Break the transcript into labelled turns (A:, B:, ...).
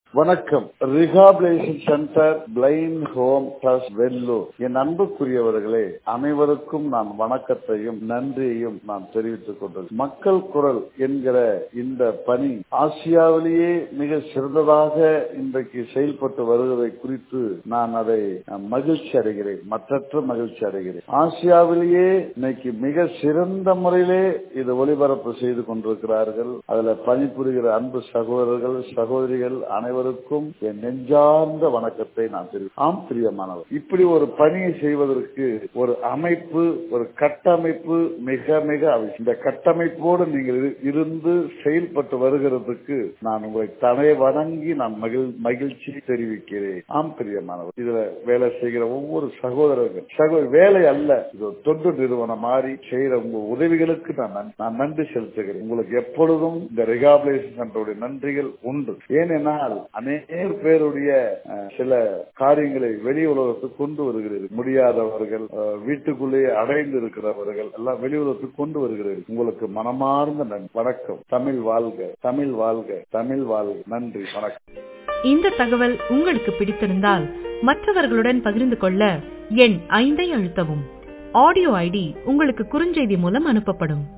A: வணக்கம் rehabilitation centre blind home trust Vellore என் அன்புக்குரியவர்களே அனைவருக்கும் நான் வணக்கத்தையும் நன்றியையும் நான் தெரிவித்துக் கொண்டது மக்கள் குரல் என்கிற இந்த பணி ஆசியாவிலேயே மிக சிறந்ததாக இன்றைக்கு செயல்பட்டு வருவதை குறித்து நான் அதை மகிழ்ச்சி அடைகிறேன் மற்றற்ற மகிழ்ச்சி அடைகிறேன் ஆசியாவிலேயே இன்னைக்கு மிக சிறந்த முறையிலே இது ஒளிபரப்பு செய்து கொண்டிருக்கிறார்கள் அதுல பணிபுரிகிற அன்பு சகோதரர்கள் சகோதரிகள் அனைவருக்கும் என் நெஞ்சார்ந்த வணக்கத்தை நான் தெரிவித்தேன் ஆம் பிரியமானவர் இப்படி ஒரு பணியை செய்வதற்கு ஒரு அமைப்பு ஒரு கட்டமைப்பு மிக மிக அவசியம் இந்த கட்டமைப்போடு நீங்கள் இருந்து செயல்பட்டு வருகிறதுக்கு நான் உங்களை தலை வணங்கி நான் மகிழ் மகிழ்ச்சி தெரிவிக்கிறேன் ஆம் பிரியமானவர் இதுல வேலை செய்கிற ஒவ்வொரு சகோதரர்கள் சகோதரி வேலை அல்ல இது தொண்டு நிறுவனம் மாறி செய்யற உங்க உதவிகளுக்கு நான் நான் நன்றி செலுத்துகிறேன் உங்களுக்கு எப்பொழுதும் இந்த ரிகாபிலேஷன் சென்டருடைய நன்றிகள் உண்டு ஏனென்றால் அநேக பேருடைய சில காரியங்களை வெளி உலகத்துக்கு கொண்டு வருகிறீர்கள் முடியாதவர்கள் வீட்டுக்குள்ளேயே அடைந்து இருக்கிறவர்கள் எல்லாம் வெளி உலகத்துக்கு கொண்டு வருகிறீர்கள் உங்களுக்கு மனமார்ந்த வணக்கம் தமிழ் வாழ்க தமிழ் வாழ்க தமிழ் வாழ்க நன்றி வணக்கம்
B: இந்த தகவல் உங்களுக்கு பிடித்திருந்தால் மற்றவர்களுடன் பகிர்ந்து கொள்ள எண் ஐந்தை அழுத்தவும் ஆடியோ ஐடி உங்களுக்கு குறுஞ்செய்தி மூலம் அனுப்பப்படும்